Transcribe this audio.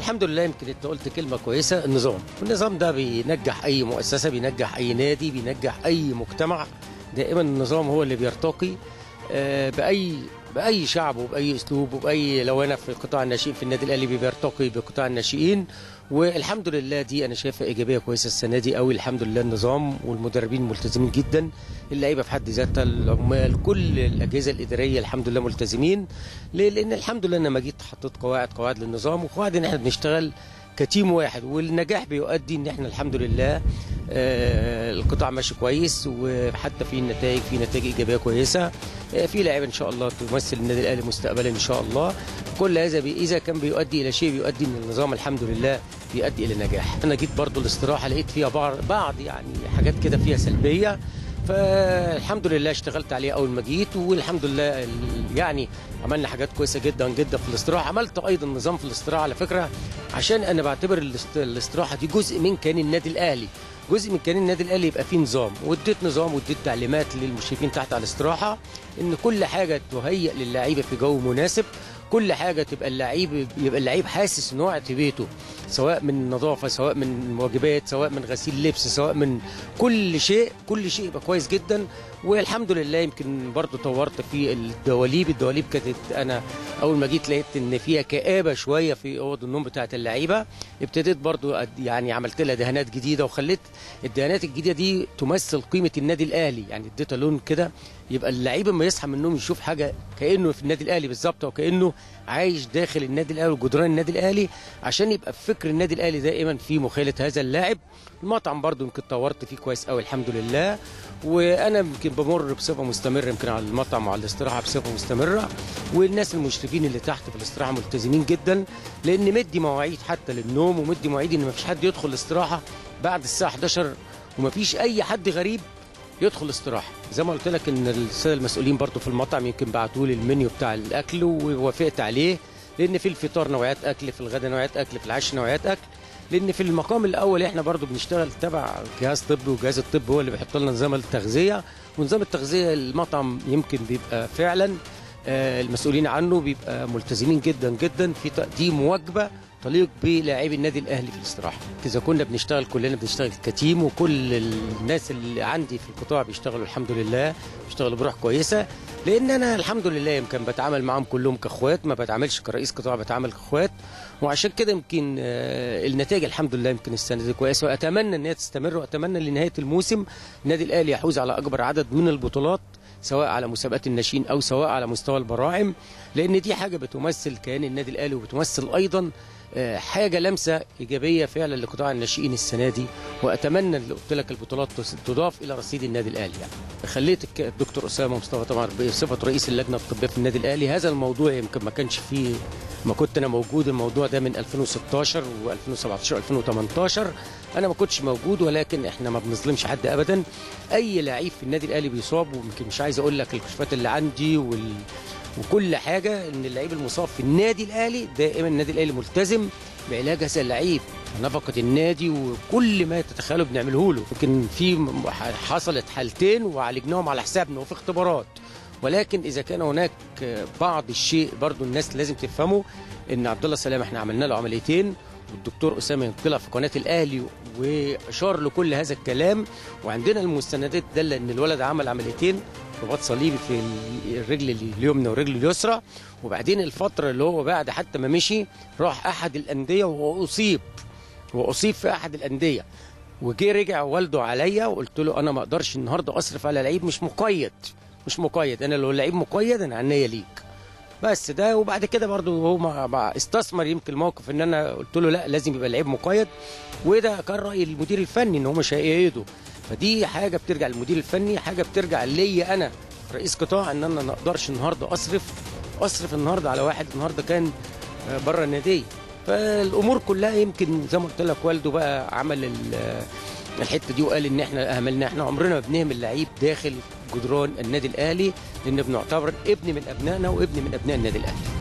الحمد لله يمكن انت قلت كلمه كويسه النظام النظام ده بينجح اي مؤسسه بينجح اي نادي بينجح اي مجتمع دائما النظام هو اللي بيرتقي آه، باي باي شعب وباي اسلوب وباي لو انا في قطاع الناشئين في النادي الاهلي بيرتقي بقطاع الناشئين والحمد لله دي انا شايفها ايجابيه كويسه السنه دي قوي الحمد لله النظام والمدربين ملتزمين جدا اللعيبه في حد ذاتها العمال كل الاجهزه الاداريه الحمد لله ملتزمين ليه؟ لان الحمد لله انا ما جيت حطيت قواعد قواعد للنظام وقواعد ان احنا بنشتغل كتيم واحد والنجاح بيؤدي ان احنا الحمد لله آه، القطاع ماشي كويس وحتى في نتائج في نتائج ايجابيه كويسه آه، في لاعيبه ان شاء الله تمثل النادي الاهلي مستقبلا ان شاء الله كل هذا بي اذا كان بيؤدي الى شيء بيؤدي ان النظام الحمد لله بيؤدي الى نجاح انا جيت برضو الاستراحه لقيت فيها بعض بعض يعني حاجات كده فيها سلبيه فالحمد لله اشتغلت عليه اول ما جيت والحمد لله ال- يعني عملنا حاجات كويسه جدا جدا في الاستراحه عملت ايضا نظام في الاستراحه على فكره عشان انا بعتبر الاست- الاستراحه دي جزء من كيان النادي الاهلي جزء من كيان النادي الاهلي يبقى فيه نظام واديت نظام واديت تعليمات للمشرفين تحت على الاستراحه ان كل حاجه تهيئ للعيبه في جو مناسب كل حاجه تبقى اللعيب يبقى اللعيب حاسس ان هو قاعد في بيته سواء من نظافه سواء من واجبات سواء من غسيل لبس سواء من كل شيء كل شيء يبقى كويس جدا والحمد لله يمكن برضو طورت في الدواليب الدواليب كانت انا اول ما جيت لقيت ان فيها كآبه شويه في اوض النوم بتاعت اللعيبه ابتديت برضو أد- يعني عملت لها دهانات جديده وخليت الدهانات الجديده دي تمثل قيمه النادي الاهلي يعني اديتها لون كده يبقى اللعيب لما يصحى من النوم يشوف حاجه كانه في النادي الاهلي بالظبط وكانه عايش داخل النادي الاهلي وجدران النادي الاهلي عشان يبقى في فكر النادي الاهلي دائما في مخيله هذا اللاعب المطعم برضو يمكن طورت فيه كويس قوي الحمد لله وانا يمكن بمر بصفه مستمره يمكن على المطعم وعلى الاستراحه بصفه مستمره والناس المشرفين اللي تحت في الاستراحه ملتزمين جدا لان مدي مواعيد حتى للنوم ومدي مواعيد ان ما فيش حد يدخل الاستراحه بعد الساعه 11 وما فيش اي حد غريب يدخل استراحه زي ما قلت لك ان الساده المسؤولين برضو في المطعم يمكن بعتوا لي المنيو بتاع الاكل ووافقت عليه لان في الفطار نوعيات اكل في الغداء نوعيات اكل في العشاء نوعيات اكل لان في المقام الاول احنا برضو بنشتغل تبع جهاز طبي وجهاز الطب هو اللي بيحط لنا نظام التغذيه ونظام التغذيه المطعم يمكن بيبقى فعلا آه، المسؤولين عنه بيبقى ملتزمين جدا جدا في تقديم وجبه تليق بلاعبي النادي الاهلي في الاستراحه اذا كنا بنشتغل كلنا بنشتغل كتيم وكل الناس اللي عندي في القطاع بيشتغلوا الحمد لله بيشتغلوا بروح كويسه لان انا الحمد لله يمكن بتعامل معاهم كلهم كاخوات ما بتعاملش كرئيس قطاع بتعامل كاخوات وعشان كده يمكن آه، النتائج الحمد لله يمكن السنه دي كويسه واتمنى ان هي تستمر واتمنى لنهايه الموسم النادي الاهلي يحوز على اكبر عدد من البطولات سواء على مسابقات الناشئين او سواء على مستوى البراعم لان دي حاجه بتمثل كيان النادي الاهلي وبتمثل ايضا آه، حاجه لمسه ايجابيه فعلا لقطاع الناشئين السنه دي واتمنى اللي قلت لك البطولات تس- تضاف الى رصيد النادي الاهلي يعني. خليت الك- الدكتور اسامه مصطفى طبعا بصفه رئيس اللجنه الطبيه في النادي الاهلي هذا الموضوع يمكن ما كانش فيه ما كنت انا موجود الموضوع ده من 2016 و2017 و2018 انا ما كنتش موجود ولكن احنا ما بنظلمش حد ابدا اي لعيب في النادي الاهلي بيصاب ويمكن مش عايز اقول لك الكشوفات اللي عندي وال وكل حاجه ان اللعيب المصاب في النادي الاهلي دائما النادي الاهلي ملتزم بعلاج هذا اللعيب نفقه النادي وكل ما تتخيله بنعمله له يمكن في م- حصلت حالتين وعالجناهم على حسابنا وفي اختبارات ولكن اذا كان هناك بعض الشيء برضو الناس لازم تفهمه ان عبد الله سلام احنا عملنا له عمليتين والدكتور اسامه طلع في قناه الاهلي واشار لكل هذا الكلام وعندنا المستندات داله ان الولد عمل عمليتين رباط صليبي في الرجل اليمنى والرجل اليسرى وبعدين الفتره اللي هو بعد حتى ما مشي راح احد الانديه واصيب واصيب في احد الانديه وجي رجع والده عليا وقلت له انا ما اقدرش النهارده اصرف على لعيب مش مقيد مش مقيد انا لو لعيب مقيد انا عنيا ليك بس ده وبعد كده برضو هو مع مع استثمر يمكن الموقف ان انا قلت له لا لازم يبقى لعيب مقيد وده كان راي المدير الفني ان هو مش هيأيده فدي حاجه بترجع للمدير الفني حاجه بترجع ليا انا رئيس قطاع ان انا ما اقدرش النهارده اصرف اصرف النهارده على واحد النهارده كان بره النادي فالامور كلها يمكن زي ما قلت لك والده بقى عمل ال- الحته دي وقال ان احنا اهملنا احنا عمرنا ما بنهمل لعيب داخل جدران النادي الاهلي لان بنعتبر ابن من ابنائنا وابن من ابناء النادي الاهلي